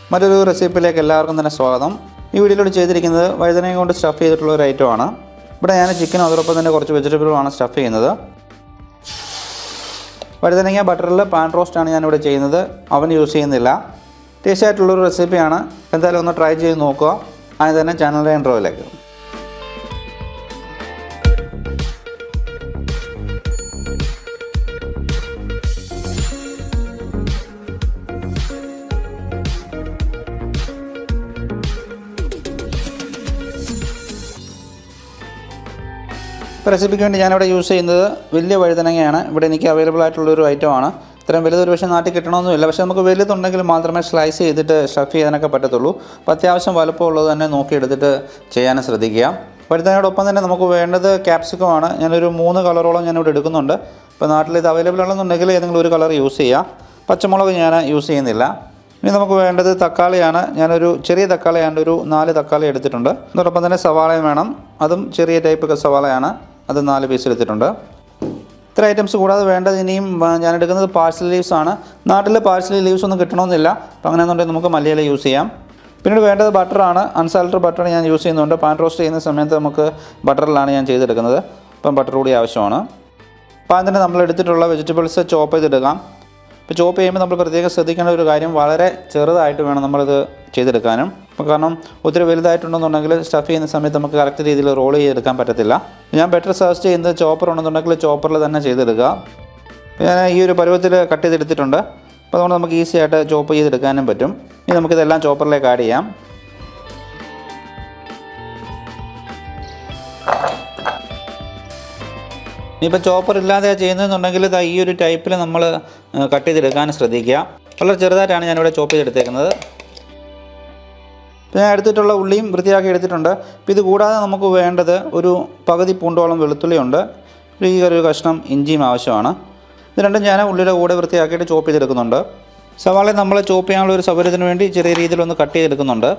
മറ്റൊരു റെസിപ്പിയിലേക്ക് എല്ലാവർക്കും തന്നെ സ്വാഗതം ഈ വീഡിയോയിലൂടെ ചെയ്തിരിക്കുന്നത് വഴുതനങ്ങ കൊണ്ട് സ്റ്റഫ് ചെയ്തിട്ടുള്ള ഒരു ഐറ്റമാണ് ഇവിടെ ഞാൻ ചിക്കനും അതോടൊപ്പം തന്നെ കുറച്ച് വെജിറ്റബിളുമാണ് സ്റ്റഫ് ചെയ്യുന്നത് വഴുതനങ്ങ ബട്ടറിൽ പാൻ റോസ്റ്റാണ് ഞാനിവിടെ ചെയ്യുന്നത് അവൻ യൂസ് ചെയ്യുന്നില്ല ടേസ്റ്റ് ആയിട്ടുള്ളൊരു റെസിപ്പിയാണ് എന്തായാലും ഒന്ന് ട്രൈ ചെയ്ത് നോക്കുക അതിന് തന്നെ ചാനലിൻ്റെ ഇൻട്രോയിലേക്ക് റെസിപ്പിക്ക് വേണ്ടി ഞാനിവിടെ യൂസ് ചെയ്യുന്നത് വലിയ വഴുതനങ്ങയാണ് ഇവിടെ എനിക്ക് അവൈലബിൾ ആയിട്ടുള്ള ഒരു ഐറ്റമാണ് ഇത്രയും വലുത് ഒരു പക്ഷേ നാട്ടിൽ കിട്ടണമെന്നില്ല പക്ഷേ നമുക്ക് വലുതുണ്ടെങ്കിൽ മാത്രമേ സ്ലൈസ് ചെയ്തിട്ട് സ്റ്റഫ് ചെയ്യാനൊക്കെ പറ്റത്തുള്ളൂ അപ്പോൾ അത്യാവശ്യം വലുപ്പമുള്ളത് തന്നെ നോക്കിയെടുത്തിട്ട് ചെയ്യാനും ശ്രദ്ധിക്കുക വഴുതനയോടൊപ്പം തന്നെ നമുക്ക് വേണ്ടത് ക്യാപ്സിക്കമാണ് ഞാനൊരു മൂന്ന് കളറോളം ഞാനിവിടെ എടുക്കുന്നുണ്ട് ഇപ്പോൾ നാട്ടിൽ ഇത് അവൈലബിൾ ആണെന്നുണ്ടെങ്കിൽ ഏതെങ്കിലും ഒരു കളർ യൂസ് ചെയ്യുക പച്ചമുളക് ഞാൻ യൂസ് ചെയ്യുന്നില്ല ഇനി നമുക്ക് വേണ്ടത് തക്കാളിയാണ് ഞാനൊരു ചെറിയ തക്കാളിയാണ് ഒരു നാല് തക്കാളി എടുത്തിട്ടുണ്ട് അതോടൊപ്പം തന്നെ സവാളയും വേണം അതും ചെറിയ ടൈപ്പ് സവാളയാണ് അത് നാല് പീസ് എടുത്തിട്ടുണ്ട് ഇത്ര ഐറ്റംസ് കൂടാതെ വേണ്ടത് ഇനിയും ആ, ഞാൻ എടുക്കുന്നത് പാഴ്സൽ ലീവ്സ് ആണ് നാട്ടിൽ പാഴ്സൽ ലീവ്സ് ഒന്നും കിട്ടണമെന്നില്ല അപ്പോൾ അങ്ങനെയാണെന്നുണ്ടെങ്കിൽ നമുക്ക് മല്ലിയില യൂസ് ചെയ്യാം പിന്നീട് വേണ്ടത് ബട്ടറാണ് അൺസാൾട്ടഡ് ബട്ടർ ഞാൻ യൂസ് ചെയ്യുന്നുണ്ട് പാൻ റോസ്റ്റ് ചെയ്യുന്ന സമയത്ത് നമുക്ക് ബട്ടറിലാണ് ഞാൻ ചെയ്തെടുക്കുന്നത് അപ്പം ബട്ടർ കൂടി ആവശ്യമാണ് അപ്പോൾ അതിന് തന്നെ നമ്മൾ എടുത്തിട്ടുള്ള വെജിറ്റബിൾസ് ചോപ്പ് ചെയ്തെടുക്കാം ഇപ്പോൾ ചോപ്പ് ചെയ്യുമ്പോൾ നമ്മൾ പ്രത്യേകം ശ്രദ്ധിക്കേണ്ട ഒരു കാര്യം വളരെ ചെറുതായിട്ട് വേണം നമ്മളിത് ചെയ്തെടുക്കാനും അപ്പോൾ കാരണം ഒത്തിരി വലുതായിട്ടുണ്ടെന്നുണ്ടെങ്കിൽ സ്റ്റഫ് ചെയ്യുന്ന സമയത്ത് നമുക്ക് കറക്റ്റ് രീതിയിൽ റോൾ ചെയ്തെടുക്കാൻ പറ്റത്തില്ല ഞാൻ ബെറ്റർ സജസ്റ്റ് ചെയ്യുന്നത് ചോപ്പർ ഉണ്ടെന്നുണ്ടെങ്കിൽ ചോപ്പറിൽ തന്നെ ചെയ്തെടുക്കുക ഞാൻ ഈ ഒരു പരുവത്തിൽ കട്ട് ചെയ്തെടുത്തിട്ടുണ്ട് അപ്പോൾ അതുകൊണ്ട് നമുക്ക് ഈസി ആയിട്ട് ചോപ്പ് ചെയ്തെടുക്കാനും പറ്റും ഇനി നമുക്കിതെല്ലാം ചോപ്പറിലേക്ക് ആഡ് ചെയ്യാം ഇനിയിപ്പോൾ ചോപ്പർ ഇല്ലാതെ ചെയ്യുന്നതെന്നുണ്ടെങ്കിൽ ഇതാ ഈ ഒരു ടൈപ്പിൽ നമ്മൾ കട്ട് ചെയ്തെടുക്കാൻ ശ്രദ്ധിക്കുക വളരെ ചെറുതായിട്ടാണ് ഞാനിവിടെ ചോപ്പ് ചെയ്തെടുത്തേക്കുന്നത് ഇപ്പോൾ ഞാൻ എടുത്തിട്ടുള്ള ഉള്ളിയും വൃത്തിയാക്കി എടുത്തിട്ടുണ്ട് അപ്പോൾ ഇത് കൂടാതെ നമുക്ക് വേണ്ടത് ഒരു പകുതി പൂണ്ടോളം വെളുത്തുള്ളിയുണ്ട് ഒരു ഈ ഒരു കഷ്ണം ഇഞ്ചിയും ആവശ്യമാണ് ഇത് രണ്ടും ഞാൻ ഉള്ളിയുടെ കൂടെ വൃത്തിയാക്കിയിട്ട് ചോപ്പ് ചെയ്തെടുക്കുന്നുണ്ട് സവാള നമ്മൾ ചോപ്പ് ചെയ്യാനുള്ള ഒരു സൗകര്യത്തിന് വേണ്ടി ചെറിയ രീതിയിലൊന്ന് കട്ട് ചെയ്തെടുക്കുന്നുണ്ട്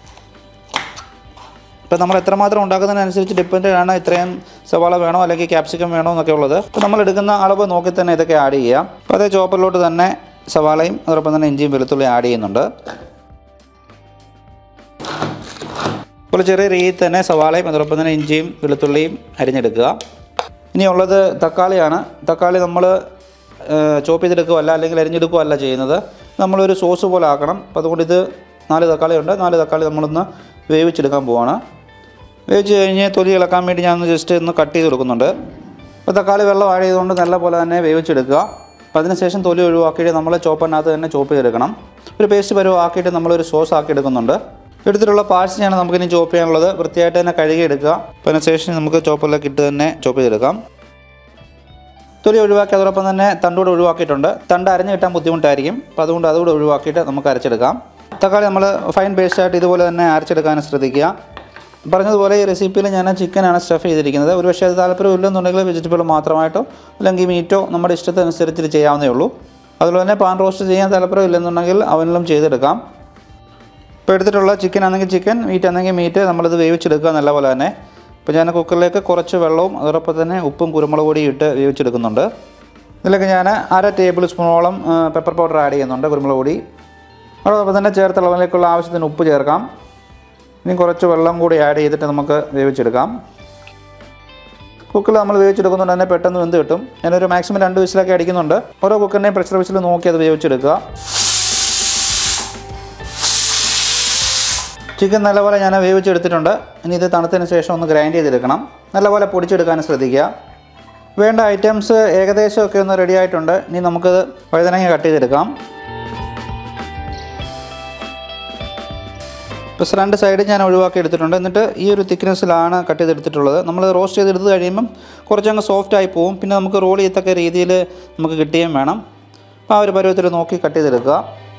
ഇപ്പോൾ നമ്മൾ എത്രമാത്രം ഉണ്ടാക്കുന്നതിനനുസരിച്ച് ഡിപ്പെൻഡ് ആണ് ഇത്രയും സവാള വേണോ അല്ലെങ്കിൽ ക്യാപ്സിക്കം വേണോ എന്നൊക്കെ ഉള്ളത് അപ്പോൾ നമ്മൾ എടുക്കുന്ന അളവ് നോക്കി തന്നെ ഇതൊക്കെ ആഡ് ചെയ്യാം അപ്പോൾ അതേ ചോപ്പറിലോട്ട് തന്നെ സവാളയും അതോടൊപ്പം തന്നെ ഇഞ്ചിയും വെളുത്തുള്ളി ആഡ് ചെയ്യുന്നുണ്ട് അപ്പോൾ ചെറിയ രീതിയിൽ തന്നെ സവാളയും അതോടൊപ്പം തന്നെ ഇഞ്ചിയും വെളുത്തുള്ളിയും അരിഞ്ഞെടുക്കുക ഇനിയുള്ളത് തക്കാളിയാണ് തക്കാളി നമ്മൾ ചോപ്പ് ചെയ്തെടുക്കുകയല്ല അല്ലെങ്കിൽ അരിഞ്ഞെടുക്കുകയല്ല ചെയ്യുന്നത് നമ്മളൊരു സോസ് പോലെ ആക്കണം അപ്പോൾ അതുകൊണ്ട് ഇത് നാല് തക്കാളി ഉണ്ട് നാല് തക്കാളി നമ്മളൊന്ന് വേവിച്ചെടുക്കാൻ പോവാണ് വേവിച്ച് കഴിഞ്ഞ് തൊലി ഇളക്കാൻ വേണ്ടി ഞാൻ ഒന്ന് ജസ്റ്റ് ഒന്ന് കട്ട് ചെയ്ത് കൊടുക്കുന്നുണ്ട് അപ്പോൾ തക്കാളി വെള്ളം ആഡ് ചെയ്തുകൊണ്ട് നല്ല പോലെ തന്നെ വേവിച്ചെടുക്കുക അപ്പോൾ അതിനുശേഷം തൊലി ഒഴിവാക്കിയിട്ട് നമ്മൾ ചോപ്പറിനകത്ത് തന്നെ ചോപ്പ് ചെയ്തെടുക്കണം ഒരു പേസ്റ്റ് പരുവം ആക്കിയിട്ട് നമ്മളൊരു സോസ് ആക്കി എടുക്കുന്നുണ്ട് എടുത്തിട്ടുള്ള പാർട്സിനെയാണ് നമുക്കിനി ചോപ്പ് ചെയ്യാനുള്ളത് വൃത്തിയായിട്ട് തന്നെ കഴുകിയെടുക്കുക അപ്പോൾ അതിനുശേഷം നമുക്ക് ചോപ്പറിലേക്ക് ഇട്ട് തന്നെ ചോപ്പ് ചെയ്തെടുക്കാം തൊലി ഒഴിവാക്കി അതോടൊപ്പം തന്നെ തണ്ടൂടെ ഒഴിവാക്കിയിട്ടുണ്ട് തണ്ട് അരഞ്ഞ് കിട്ടാൻ ബുദ്ധിമുട്ടായിരിക്കും അപ്പോൾ അതുകൊണ്ട് അതുകൂടെ ഒഴിവാക്കിയിട്ട് നമുക്ക് അരച്ചെടുക്കാം തക്കാളി നമ്മൾ ഫൈൻ പേസ്റ്റായിട്ട് ഇതുപോലെ തന്നെ അരച്ചെടുക്കാൻ ശ്രദ്ധിക്കുക പറഞ്ഞതുപോലെ ഈ റെസിപ്പിയിൽ ഞാൻ ചിക്കനാണ് സ്റ്റഫ് ചെയ്തിരിക്കുന്നത് ഒരു പക്ഷേ അത് താല്പര്യമില്ലെന്നുണ്ടെങ്കിൽ വെജിറ്റബിൾ മാത്രമായിട്ടോ അല്ലെങ്കിൽ മീറ്റോ നമ്മുടെ ഇഷ്ടത്തിനനുസരിച്ച് ചെയ്യാവുന്നേ ഉള്ളൂ അതുപോലെ തന്നെ പാൻ റോസ്റ്റ് ചെയ്യാൻ താല്പര്യമില്ലെന്നുണ്ടെങ്കിൽ അവനിലും ചെയ്തെടുക്കാം ഇപ്പോൾ എടുത്തിട്ടുള്ള ചിക്കൻ ആണെങ്കിൽ ചിക്കൻ മീറ്റ് ആണെങ്കിൽ മീറ്റ് നമ്മളിത് വേവിച്ചെടുക്കുക നല്ലപോലെ തന്നെ ഇപ്പോൾ ഞാൻ കുക്കറിലേക്ക് കുറച്ച് വെള്ളവും അതോടൊപ്പം തന്നെ ഉപ്പും കുരുമുളക് പൊടിയും ഇട്ട് വേവിച്ചെടുക്കുന്നുണ്ട് ഇതിലേക്ക് ഞാൻ അര ടേബിൾ സ്പൂണോളം പെപ്പർ പൗഡർ ആഡ് ചെയ്യുന്നുണ്ട് കുരുമുളക് പൊടി അതോടൊപ്പം തന്നെ ചേർത്ത അളവിലേക്കുള്ള ആവശ്യത്തിന് ഉപ്പ് ചേർക്കാം ഇനി കുറച്ച് വെള്ളം കൂടി ആഡ് ചെയ്തിട്ട് നമുക്ക് വേവിച്ചെടുക്കാം കുക്കറിൽ നമ്മൾ വേവിച്ചെടുക്കുന്നുണ്ട് തന്നെ പെട്ടെന്ന് വെന്ത് കിട്ടും ഞാനൊരു മാക്സിമം രണ്ട് വിസിലൊക്കെ അടിക്കുന്നുണ്ട് ഓരോ കുക്കറിനെയും പ്രഷർ വിസിൽ നോക്കി അത് വേവിച്ചെടുക്കുക ചിക്കൻ നല്ലപോലെ ഞാൻ വേവിച്ചെടുത്തിട്ടുണ്ട് ഇനി ഇത് തണുത്തതിന് ശേഷം ഒന്ന് ഗ്രൈൻഡ് ചെയ്തെടുക്കണം നല്ലപോലെ പൊടിച്ചെടുക്കാൻ ശ്രദ്ധിക്കുക വേണ്ട ഐറ്റംസ് ഏകദേശമൊക്കെ ഒന്ന് റെഡി ആയിട്ടുണ്ട് ഇനി നമുക്കത് വഴുതനങ്ങ കട്ട് ചെയ്തെടുക്കാം ഇപ്പോൾ രണ്ട് സൈഡ് ഞാൻ ഒഴിവാക്കി എടുത്തിട്ടുണ്ട് എന്നിട്ട് ഈ ഒരു തിക്നെസ്സിലാണ് കട്ട് ചെയ്തെടുത്തിട്ടുള്ളത് നമ്മൾ റോസ്റ്റ് ചെയ്തെടുത്ത് കഴിയുമ്പം കുറച്ചങ്ങ് സോഫ്റ്റ് ആയി പോവും പിന്നെ നമുക്ക് റോൾ ചെയ്യത്തക്ക രീതിയിൽ നമുക്ക് കിട്ടുകയും വേണം അപ്പോൾ ആ ഒരു പരുവത്തിൽ നോക്കി കട്ട് ചെയ്തെടുക്കുക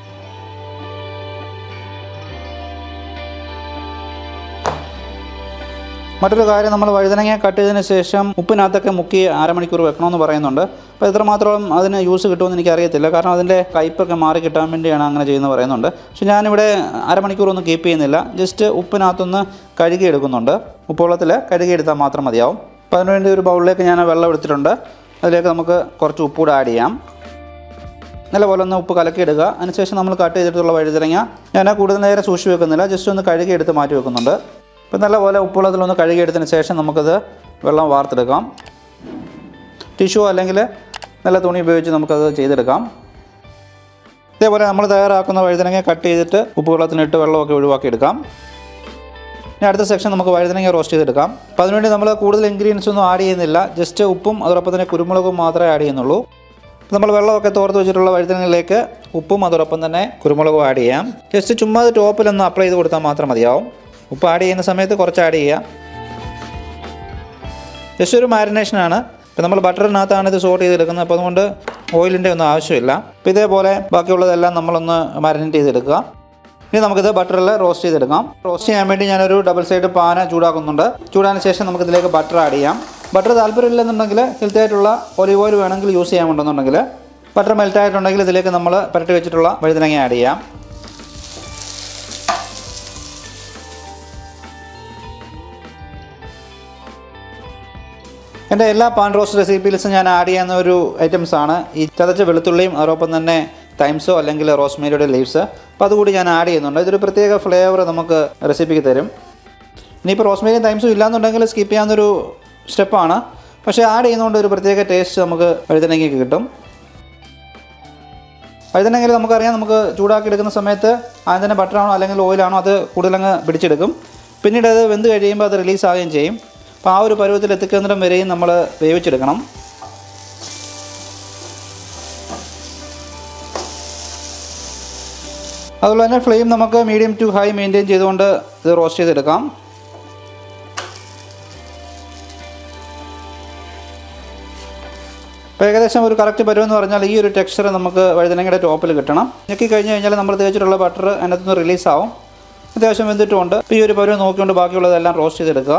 മറ്റൊരു കാര്യം നമ്മൾ വഴുതനങ്ങ കട്ട് ചെയ്തതിന് ശേഷം ഉപ്പിനകത്തൊക്കെ മുക്കി അരമണിക്കൂർ വെക്കണമെന്ന് പറയുന്നുണ്ട് അപ്പോൾ എത്രമാത്രം അതിന് യൂസ് കിട്ടുമെന്ന് എനിക്കറിയത്തില്ല കാരണം അതിൻ്റെ കയ്പ്പൊക്കെ മാറി കിട്ടാൻ വേണ്ടിയാണ് അങ്ങനെ ചെയ്യുന്നത് പറയുന്നുണ്ട് പക്ഷേ ഞാനിവിടെ അരമണിക്കൂർ ഒന്നും കീപ്പ് ചെയ്യുന്നില്ല ജസ്റ്റ് ഉപ്പിനകത്തൊന്ന് കഴുകിയെടുക്കുന്നുണ്ട് ഉപ്പുവെള്ളത്തിൽ കഴുകിയെടുത്താൽ മാത്രം മതിയാവും അപ്പോൾ അതിനുവേണ്ടി ഒരു ബൗളിലേക്ക് ഞാൻ വെള്ളം എടുത്തിട്ടുണ്ട് അതിലേക്ക് നമുക്ക് കുറച്ച് ഉപ്പൂടെ ആഡ് ചെയ്യാം നല്ലപോലെ ഒന്ന് ഉപ്പ് കലക്കി ഇടുക അതിനുശേഷം നമ്മൾ കട്ട് ചെയ്തിട്ടുള്ള വഴുതനങ്ങ ഞാൻ കൂടുതൽ നേരം സൂക്ഷിച്ച് വെക്കുന്നില്ല ജസ്റ്റ് ഒന്ന് കഴുകി എടുത്ത് മാറ്റി വെക്കുന്നുണ്ട് ഇപ്പം നല്ലപോലെ ഉപ്പുള്ളതിലൊന്ന് കഴുകി എടുത്തതിന് ശേഷം നമുക്കത് വെള്ളം വാർത്തെടുക്കാം ടിഷ്യൂ അല്ലെങ്കിൽ നല്ല തുണി ഉപയോഗിച്ച് നമുക്കത് ചെയ്തെടുക്കാം ഇതേപോലെ നമ്മൾ തയ്യാറാക്കുന്ന വഴുതനങ്ങ കട്ട് ചെയ്തിട്ട് ഉപ്പ് വെള്ളത്തിനിട്ട് വെള്ളമൊക്കെ ഒഴിവാക്കി എടുക്കാം ഇനി അടുത്ത സെക്ഷൻ നമുക്ക് വഴുതനങ്ങ റോസ്റ്റ് ചെയ്തെടുക്കാം അപ്പോൾ അതിനുവേണ്ടി നമ്മൾ കൂടുതൽ ഇൻഗ്രീഡിയൻസ് ഒന്നും ആഡ് ചെയ്യുന്നില്ല ജസ്റ്റ് ഉപ്പും അതോടൊപ്പം തന്നെ കുരുമുളകും മാത്രമേ ആഡ് ചെയ്യുന്നുള്ളൂ അപ്പോൾ നമ്മൾ വെള്ളമൊക്കെ തോർത്ത് വെച്ചിട്ടുള്ള വഴുതനങ്ങളിലേക്ക് ഉപ്പും അതോടൊപ്പം തന്നെ കുരുമുളകും ആഡ് ചെയ്യാം ജസ്റ്റ് ചുമ്മാ അത് ടോപ്പിലൊന്ന് അപ്ലൈ ചെയ്ത് കൊടുത്താൽ മാത്രം മതിയാവും ഉപ്പ് ആഡ് ചെയ്യുന്ന സമയത്ത് കുറച്ച് ആഡ് ചെയ്യാം ജസ്റ്റ് ഒരു മാരിനേഷനാണ് ഇപ്പോൾ നമ്മൾ ബട്ടറിനകത്താണ് ഇത് സോട്ട് ചെയ്തെടുക്കുന്നത് അപ്പോൾ അതുകൊണ്ട് ഓയിലിൻ്റെ ഒന്നും ആവശ്യമില്ല അപ്പോൾ ഇതേപോലെ ബാക്കിയുള്ളതെല്ലാം നമ്മളൊന്ന് മാരിനേറ്റ് ചെയ്തെടുക്കുക ഇനി നമുക്കിത് ബട്ടറിൽ റോസ്റ്റ് ചെയ്തെടുക്കാം റോസ്റ്റ് ചെയ്യാൻ വേണ്ടി ഞാനൊരു ഡബിൾ സൈഡ് പാന ചൂടാക്കുന്നുണ്ട് ചൂടാന് ശേഷം നമുക്കിതിലേക്ക് ബട്ടർ ആഡ് ചെയ്യാം ബട്ടർ താല്പര്യമില്ലെന്നുണ്ടെങ്കിൽ ഹെൽത്തി ആയിട്ടുള്ള ഒലിവ് ഓയിൽ വേണമെങ്കിൽ യൂസ് ചെയ്യാമുണ്ടെന്നുണ്ടെങ്കിൽ ബട്ടർ മെൽറ്റ് ആയിട്ടുണ്ടെങ്കിൽ ഇതിലേക്ക് നമ്മൾ പുരട്ടി വെച്ചിട്ടുള്ള വഴുതനങ്ങ ആഡ് ചെയ്യാം എൻ്റെ എല്ലാ പാൻ റോസ്റ്റ് റെസിപ്പീസും ഞാൻ ആഡ് ചെയ്യുന്ന ഒരു ഐറ്റംസ് ആണ് ഈ ചതച്ച വെളുത്തുള്ളിയും അതോടൊപ്പം തന്നെ തൈംസോ അല്ലെങ്കിൽ റോസ്മേരിയുടെ ലീവ്സ് അപ്പോൾ അതുകൂടി ഞാൻ ആഡ് ചെയ്യുന്നുണ്ട് ഇതൊരു പ്രത്യേക ഫ്ലേവർ നമുക്ക് റെസിപ്പിക്ക് തരും ഇനിയിപ്പോൾ റോസ്മേരിയും തൈംസും ഇല്ലാന്നുണ്ടെങ്കിൽ സ്കിപ്പ് ചെയ്യാവുന്നൊരു സ്റ്റെപ്പാണ് പക്ഷേ ആഡ് ചെയ്യുന്നതുകൊണ്ട് ഒരു പ്രത്യേക ടേസ്റ്റ് നമുക്ക് വഴുതനങ്ങയ്ക്ക് കിട്ടും വഴുതനങ്ങയിൽ നമുക്കറിയാം നമുക്ക് ചൂടാക്കി എടുക്കുന്ന സമയത്ത് ആദ്യം തന്നെ ബട്ടറാണോ അല്ലെങ്കിൽ ഓയിലാണോ അത് കൂടുതലങ്ങ് പിടിച്ചെടുക്കും പിന്നീട് അത് വെന്ത് കഴിയുമ്പോൾ അത് റിലീസ് ആവുകയും ചെയ്യും അപ്പോൾ ആ ഒരു പരുവത്തിൽ എത്തിക്കുന്നിടം വരെയും നമ്മൾ വേവിച്ചെടുക്കണം അതുപോലെ തന്നെ ഫ്ലെയിം നമുക്ക് മീഡിയം ടു ഹൈ മെയിൻറ്റെയിൻ ചെയ്തുകൊണ്ട് ഇത് റോസ്റ്റ് ചെയ്തെടുക്കാം ഇപ്പോൾ ഏകദേശം ഒരു കറക്റ്റ് പരുവം എന്ന് പറഞ്ഞാൽ ഈ ഒരു ടെക്സ്ചർ നമുക്ക് വഴുതനങ്ങയുടെ ടോപ്പിൽ കിട്ടണം ഞെക്കി കഴിഞ്ഞ് കഴിഞ്ഞാൽ നമ്മൾ തേച്ചിട്ടുള്ള ബട്ടർ അതിനകത്തുനിന്ന് റിലീസ് ആവും അത്യാവശ്യം വെന്തിട്ടുമുണ്ട് ഇപ്പോൾ ഈ ഒരു പരുവം നോക്കിക്കൊണ്ട് ബാക്കിയുള്ളതെല്ലാം റോസ്റ്റ് ചെയ്തെടുക്കുക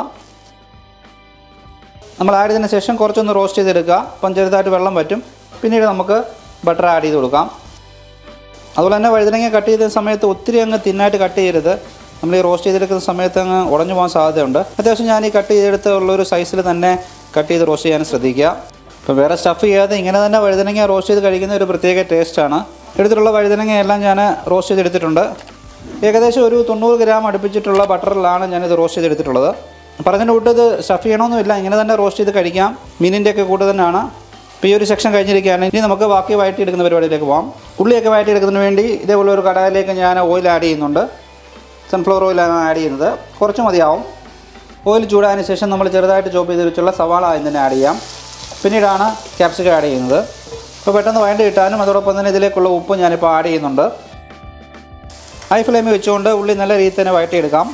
നമ്മൾ ആഡ് ചെയ്തതിന് ശേഷം കുറച്ചൊന്ന് റോസ്റ്റ് ചെയ്തെടുക്കുക അപ്പം ചെറുതായിട്ട് വെള്ളം പറ്റും പിന്നീട് നമുക്ക് ബട്ടർ ആഡ് ചെയ്ത് കൊടുക്കാം അതുപോലെ തന്നെ വഴുതനങ്ങ കട്ട് ചെയ്ത സമയത്ത് ഒത്തിരി അങ്ങ് തിന്നായിട്ട് കട്ട് ചെയ്യരുത് നമ്മൾ ഈ റോസ്റ്റ് ചെയ്തെടുക്കുന്ന സമയത്ത് അങ്ങ് ഉടഞ്ഞു പോകാൻ സാധ്യതയുണ്ട് അത്യാവശ്യം ഞാൻ ഈ കട്ട് ചെയ്തെടുത്ത് ഉള്ള ഒരു സൈസിൽ തന്നെ കട്ട് ചെയ്ത് റോസ്റ്റ് ചെയ്യാൻ ശ്രദ്ധിക്കുക ഇപ്പോൾ വേറെ സ്റ്റഫ് ചെയ്യാതെ ഇങ്ങനെ തന്നെ വഴുതനങ്ങ റോസ്റ്റ് ചെയ്ത് കഴിക്കുന്ന ഒരു പ്രത്യേക ടേസ്റ്റാണ് എടുത്തിട്ടുള്ള വഴുതനങ്ങ എല്ലാം ഞാൻ റോസ്റ്റ് ചെയ്തെടുത്തിട്ടുണ്ട് ഏകദേശം ഒരു തൊണ്ണൂറ് ഗ്രാം അടുപ്പിച്ചിട്ടുള്ള ബട്ടറിലാണ് ഞാനിത് റോസ്റ്റ് ചെയ്തെടുത്തിട്ടുള്ളത് പറഞ്ഞതിൻ്റെ കൂട്ട് ഇത് സ്റ്റഫ് ചെയ്യണമെന്നില്ല ഇങ്ങനെ തന്നെ റോസ്റ്റ് ചെയ്ത് കഴിക്കാം മീനിൻ്റെ ഒക്കെ കൂട്ട് തന്നെയാണ് ഇപ്പോൾ ഈ ഒരു സെക്ഷൻ കഴിഞ്ഞിരിക്കുകയാണ് ഇനി നമുക്ക് ബാക്കി വഴറ്റി എടുക്കുന്ന പരിപാടിയിലേക്ക് പോകാം ഉള്ളിയൊക്കെ വഴറ്റി എടുക്കുന്നതിന് വേണ്ടി ഇതേപോലെ ഒരു കടായിലേക്ക് ഞാൻ ഓയിൽ ആഡ് ചെയ്യുന്നുണ്ട് സൺഫ്ലവർ ഓയിലാണ് ആഡ് ചെയ്യുന്നത് കുറച്ച് മതിയാവും ഓയിൽ ചൂടായതിനു ശേഷം നമ്മൾ ചെറുതായിട്ട് ചോപ്പ് ചെയ്ത് വെച്ചുള്ള സവാള ആദ്യം തന്നെ ആഡ് ചെയ്യാം പിന്നീടാണ് ക്യാപ്സിക്കം ആഡ് ചെയ്യുന്നത് ഇപ്പോൾ പെട്ടെന്ന് വഴണ്ടി കിട്ടാനും അതോടൊപ്പം തന്നെ ഇതിലേക്കുള്ള ഉപ്പ് ഞാനിപ്പോൾ ആഡ് ചെയ്യുന്നുണ്ട് ഹൈ ഫ്ലെയിമിൽ വെച്ചുകൊണ്ട് ഉള്ളി നല്ല രീതിയിൽ തന്നെ വഴറ്റിയെടുക്കാം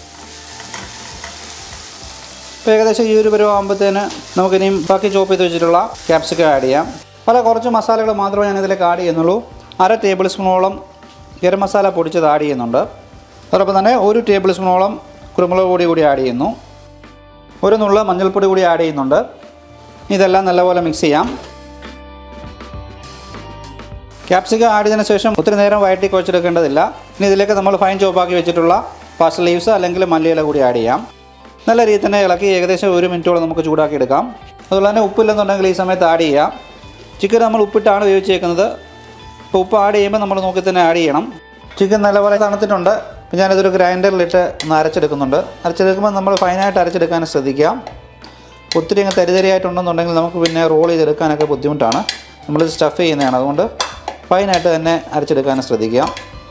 ഇപ്പോൾ ഏകദേശം ഈ ഒരു പരുവാകുമ്പോഴത്തേന് നമുക്കിനിയും ബാക്കി ചോപ്പ് ചെയ്ത് വെച്ചിട്ടുള്ള ക്യാപ്സിക്കം ആഡ് ചെയ്യാം പല കുറച്ച് മസാലകൾ മാത്രമേ ഞാൻ ഇതിലേക്ക് ആഡ് ചെയ്യുന്നുള്ളൂ അര ടേബിൾ സ്പൂണോളം ഗരം മസാല പൊടിച്ചത് ആഡ് ചെയ്യുന്നുണ്ട് അതോടൊപ്പം തന്നെ ഒരു ടേബിൾ സ്പൂണോളം കുരുമുളക് പൊടി കൂടി ആഡ് ചെയ്യുന്നു ഒരു നുള്ള മഞ്ഞൾപ്പൊടി കൂടി ആഡ് ചെയ്യുന്നുണ്ട് ഇതെല്ലാം നല്ലപോലെ മിക്സ് ചെയ്യാം ക്യാപ്സിക്കം ആഡ് ചെയ്തതിന് ശേഷം ഒത്തിരി നേരം വഴറ്റി കുഴച്ചെടുക്കേണ്ടതില്ല ഇനി ഇതിലേക്ക് നമ്മൾ ഫൈൻ ചോപ്പാക്കി വെച്ചിട്ടുള്ള പാസ്റ്റൽ ലീവ്സ് അല്ലെങ്കിൽ മല്ലിയില കൂടി ആഡ് ചെയ്യാം നല്ല രീതിയിൽ തന്നെ ഇളക്കി ഏകദേശം ഒരു മിനിറ്റോളം നമുക്ക് ചൂടാക്കി എടുക്കാം അതുപോലെ തന്നെ ഉപ്പില്ലെന്നുണ്ടെങ്കിൽ ഈ സമയത്ത് ആഡ് ചെയ്യാം ചിക്കൻ നമ്മൾ ഉപ്പിട്ടാണ് വേവിച്ചേക്കുന്നത് അപ്പോൾ ഉപ്പ് ആഡ് ചെയ്യുമ്പോൾ നമ്മൾ നോക്കി തന്നെ ആഡ് ചെയ്യണം ചിക്കൻ നല്ലപോലെ തണുത്തിട്ടുണ്ട് അപ്പോൾ ഞാനിതൊരു ഗ്രൈൻഡറിലിട്ട് ഒന്ന് അരച്ചെടുക്കുന്നുണ്ട് അരച്ചെടുക്കുമ്പോൾ നമ്മൾ ഫൈനായിട്ട് അരച്ചെടുക്കാൻ ശ്രദ്ധിക്കാം ഒത്തിരി അങ്ങ് തരിതരിയായിട്ടുണ്ടെന്നുണ്ടെങ്കിൽ നമുക്ക് പിന്നെ റോൾ ചെയ്തെടുക്കാനൊക്കെ ബുദ്ധിമുട്ടാണ് നമ്മളിത് സ്റ്റഫ് ചെയ്യുന്നതാണ് അതുകൊണ്ട് ഫൈനായിട്ട് തന്നെ അരച്ചെടുക്കാൻ ശ്രദ്ധിക്കുക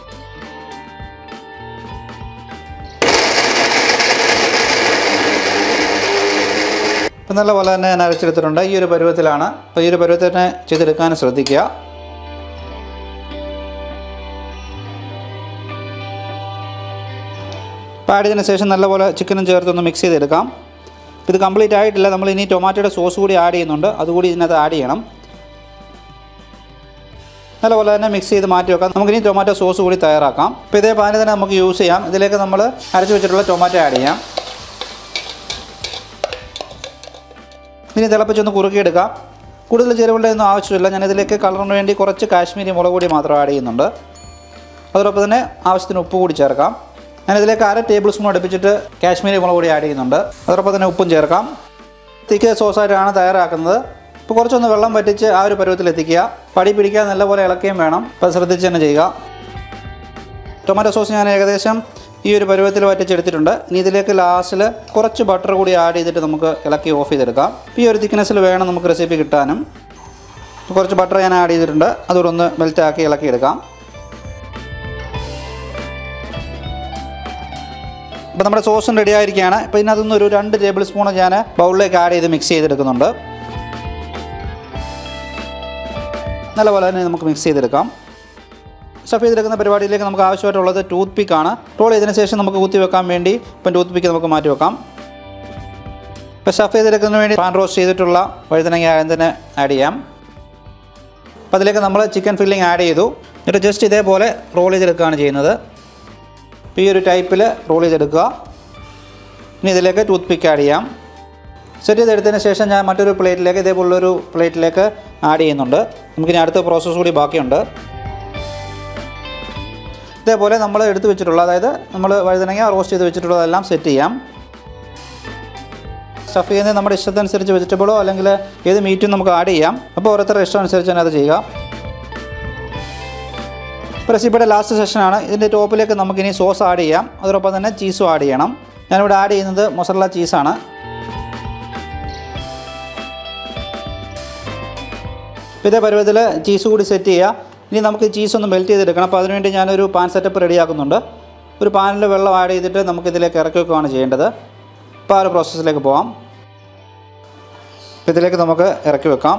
ഇപ്പം നല്ല പോലെ തന്നെ ഞാൻ അരച്ചെടുത്തിട്ടുണ്ട് ഈ ഒരു പരുവത്തിലാണ് അപ്പോൾ ഈ ഒരു പരുവത്തിൽ തന്നെ ചെയ്തെടുക്കാൻ ശ്രദ്ധിക്കുക അപ്പോൾ ആഡ് ചെയ്തതിന് ശേഷം നല്ലപോലെ ചിക്കനും ചേർത്തൊന്ന് മിക്സ് ചെയ്തെടുക്കാം ഇത് കംപ്ലീറ്റ് ആയിട്ടില്ല നമ്മൾ ഇനി ടൊമാറ്റോയുടെ സോസ് കൂടി ആഡ് ചെയ്യുന്നുണ്ട് അതുകൂടി ഇതിനകത്ത് ആഡ് ചെയ്യണം നല്ലപോലെ തന്നെ മിക്സ് ചെയ്ത് മാറ്റി വെക്കാം നമുക്കിനി ടൊമാറ്റോ സോസ് കൂടി തയ്യാറാക്കാം അപ്പോൾ ഇതേ പാനിൽ തന്നെ നമുക്ക് യൂസ് ചെയ്യാം ഇതിലേക്ക് നമ്മൾ അരച്ച് വെച്ചിട്ടുള്ള ടൊമാറ്റോ ആഡ് ചെയ്യാം ഇനി തിളപ്പിച്ചൊന്ന് കുറുക്കിയെടുക്കാം കൂടുതൽ ചേരുവകളുടെ ഒന്നും ആവശ്യമില്ല ഞാൻ ഇതിലേക്ക് കളറിന് വേണ്ടി കുറച്ച് കാശ്മീരി മുളക് പൊടി മാത്രം ആഡ് ചെയ്യുന്നുണ്ട് അതോടൊപ്പം തന്നെ ആവശ്യത്തിന് ഉപ്പ് കൂടി ചേർക്കാം ഞാൻ ഇതിലേക്ക് അര ടേബിൾ സ്പൂൺ അടുപ്പിച്ചിട്ട് കാശ്മീരി മുളക് പൊടി ആഡ് ചെയ്യുന്നുണ്ട് അതോടൊപ്പം തന്നെ ഉപ്പും ചേർക്കാം തിക്ക് സോസായിട്ടാണ് തയ്യാറാക്കുന്നത് ഇപ്പോൾ കുറച്ചൊന്ന് വെള്ളം വറ്റിച്ച് ആ ഒരു പരുവത്തിൽ എത്തിക്കുക പടി പിടിക്കാൻ നല്ലപോലെ ഇളക്കുകയും വേണം അപ്പോൾ ശ്രദ്ധിച്ച് തന്നെ ചെയ്യുക ടൊമാറ്റോ സോസ് ഞാൻ ഏകദേശം ഈ ഒരു പരുവത്തിൽ വറ്റിച്ചെടുത്തിട്ടുണ്ട് ഇനി ഇതിലേക്ക് ലാസ്റ്റിൽ കുറച്ച് ബട്ടർ കൂടി ആഡ് ചെയ്തിട്ട് നമുക്ക് ഇളക്കി ഓഫ് ചെയ്തെടുക്കാം ഈ ഒരു തിക്നെസ്സിൽ വേണം നമുക്ക് റെസിപ്പി കിട്ടാനും കുറച്ച് ബട്ടർ ഞാൻ ആഡ് ചെയ്തിട്ടുണ്ട് അതുകൂടെ ഒന്ന് മെൽറ്റാക്കി ഇളക്കിയെടുക്കാം ഇപ്പോൾ നമ്മുടെ സോസും റെഡി ആയിരിക്കുകയാണ് ഇപ്പോൾ ഇതിനകത്തുനിന്ന് ഒരു രണ്ട് ടേബിൾ സ്പൂൺ ഞാൻ ബൗളിലേക്ക് ആഡ് ചെയ്ത് മിക്സ് ചെയ്തെടുക്കുന്നുണ്ട് നല്ലപോലെ തന്നെ നമുക്ക് മിക്സ് ചെയ്തെടുക്കാം സ്റ്റഫ് ചെയ്തെടുക്കുന്ന പരിപാടിയിലേക്ക് നമുക്ക് ആവശ്യമായിട്ടുള്ളത് ടൂത്ത് പിക്കാണ് റോൾ ചെയ്തതിന് ശേഷം നമുക്ക് കുത്തി വെക്കാൻ വേണ്ടി ഇപ്പം ടൂത്ത് പിക്ക് നമുക്ക് മാറ്റി വെക്കാം ഇപ്പോൾ സ്റ്റഫ് ചെയ്തെടുക്കുന്നതിന് വേണ്ടി പാൻ റോസ്റ്റ് ചെയ്തിട്ടുള്ള വഴുതനങ്ങ ആദ്യം തന്നെ ആഡ് ചെയ്യാം അപ്പോൾ അതിലേക്ക് നമ്മൾ ചിക്കൻ ഫില്ലിംഗ് ആഡ് ചെയ്തു എന്നിട്ട് ജസ്റ്റ് ഇതേപോലെ റോൾ ചെയ്തെടുക്കുകയാണ് ചെയ്യുന്നത് അപ്പോൾ ഈ ഒരു ടൈപ്പിൽ റോൾ ചെയ്തെടുക്കുക ഇനി ഇതിലേക്ക് ടൂത്ത് പിക്ക് ആഡ് ചെയ്യാം സെറ്റ് ചെയ്തെടുത്തതിന് ശേഷം ഞാൻ മറ്റൊരു പ്ലേറ്റിലേക്ക് ഇതേപോലുള്ളൊരു പ്ലേറ്റിലേക്ക് ആഡ് ചെയ്യുന്നുണ്ട് നമുക്കിനി അടുത്ത പ്രോസസ്സ് കൂടി ബാക്കിയുണ്ട് ഇതേപോലെ നമ്മൾ എടുത്ത് വെച്ചിട്ടുള്ള അതായത് നമ്മൾ വഴുതനങ്ങ റോസ്റ്റ് ചെയ്ത് വെച്ചിട്ടുള്ളതെല്ലാം സെറ്റ് ചെയ്യാം സ്റ്റഫ് ചെയ്യുന്നത് നമ്മുടെ ഇഷ്ടത്തനുസരിച്ച് വെജിറ്റബിളോ അല്ലെങ്കിൽ ഏത് മീറ്റും നമുക്ക് ആഡ് ചെയ്യാം അപ്പോൾ ഓരോരുത്തരുടെ ഇഷ്ടം അനുസരിച്ച് തന്നെ അത് ചെയ്യുക ഇപ്പോൾ റെസിപ്പിയുടെ ലാസ്റ്റ് സെഷനാണ് ഇതിൻ്റെ ടോപ്പിലേക്ക് നമുക്കിനി സോസ് ആഡ് ചെയ്യാം അതോടൊപ്പം തന്നെ ചീസും ആഡ് ചെയ്യണം ഞാനിവിടെ ആഡ് ചെയ്യുന്നത് മൊസറല ചീസാണ് ഇപ്പോൾ ഇതേ പരുവത്തിൽ ചീസ് കൂടി സെറ്റ് ചെയ്യുക ഇനി നമുക്ക് ചീസ് ഒന്ന് മെൽറ്റ് ചെയ്തെടുക്കണം അപ്പോൾ അതിനുവേണ്ടി ഞാനൊരു പാൻ സെറ്റപ്പ് റെഡിയാക്കുന്നുണ്ട് ഒരു പാനിൽ വെള്ളം ആഡ് ചെയ്തിട്ട് നമുക്ക് ഇതിലേക്ക് ഇറക്കി വെക്കുകയാണ് ചെയ്യേണ്ടത് അപ്പോൾ ആ ഒരു പ്രോസസ്സിലേക്ക് പോകാം അപ്പോൾ ഇതിലേക്ക് നമുക്ക് ഇറക്കി വെക്കാം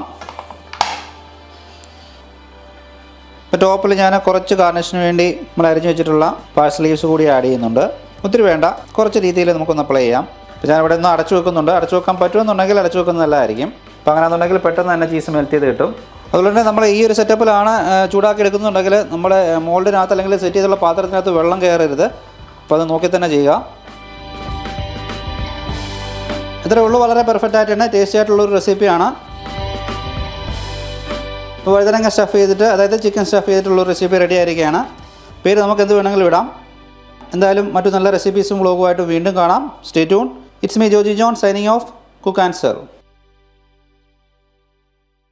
ഇപ്പോൾ ടോപ്പിൽ ഞാൻ കുറച്ച് ഗാർണിഷിന് വേണ്ടി നമ്മൾ അരിഞ്ഞു വെച്ചിട്ടുള്ള പാഴ്സ് ലീവ്സ് കൂടി ആഡ് ചെയ്യുന്നുണ്ട് ഒത്തിരി വേണ്ട കുറച്ച് രീതിയിൽ നമുക്കൊന്ന് അപ്ലൈ ചെയ്യാം അപ്പോൾ ഞാൻ ഇവിടെ നിന്ന് അടച്ചു വെക്കുന്നുണ്ട് അടച്ചു വെക്കാൻ പറ്റുമെന്നുണ്ടെങ്കിൽ അടച്ചു വെക്കുന്നത് നല്ലതായിരിക്കും അപ്പോൾ അങ്ങനെയാണെന്നുണ്ടെങ്കിൽ പെട്ടെന്ന് തന്നെ ചീസ് മെൽറ്റ് ചെയ്ത് കിട്ടും അതുപോലെ തന്നെ നമ്മൾ ഈ ഒരു സെറ്റപ്പിലാണ് ചൂടാക്കി എടുക്കുന്നുണ്ടെങ്കിൽ നമ്മുടെ മോൾഡിനകത്ത് അല്ലെങ്കിൽ സെറ്റ് ചെയ്തുള്ള പാത്രത്തിനകത്ത് വെള്ളം കയറരുത് അപ്പോൾ അത് നോക്കി തന്നെ ചെയ്യുക ഇത്രേ ഉള്ളൂ വളരെ പെർഫെക്റ്റ് ആയിട്ട് തന്നെ ടേസ്റ്റി ആയിട്ടുള്ള ഒരു റെസിപ്പിയാണ് ഇപ്പോൾ വഴുതനങ്ങ സ്റ്റഫ് ചെയ്തിട്ട് അതായത് ചിക്കൻ സ്റ്റഫ് ചെയ്തിട്ടുള്ള ഒരു റെസിപ്പി റെഡി ആയിരിക്കുകയാണ് പേര് നമുക്ക് എന്ത് വേണമെങ്കിലും ഇടാം എന്തായാലും മറ്റു നല്ല റെസിപ്പീസും വ്ളോഗുമായിട്ട് വീണ്ടും കാണാം stay tune it's me Joji John signing off cook and serve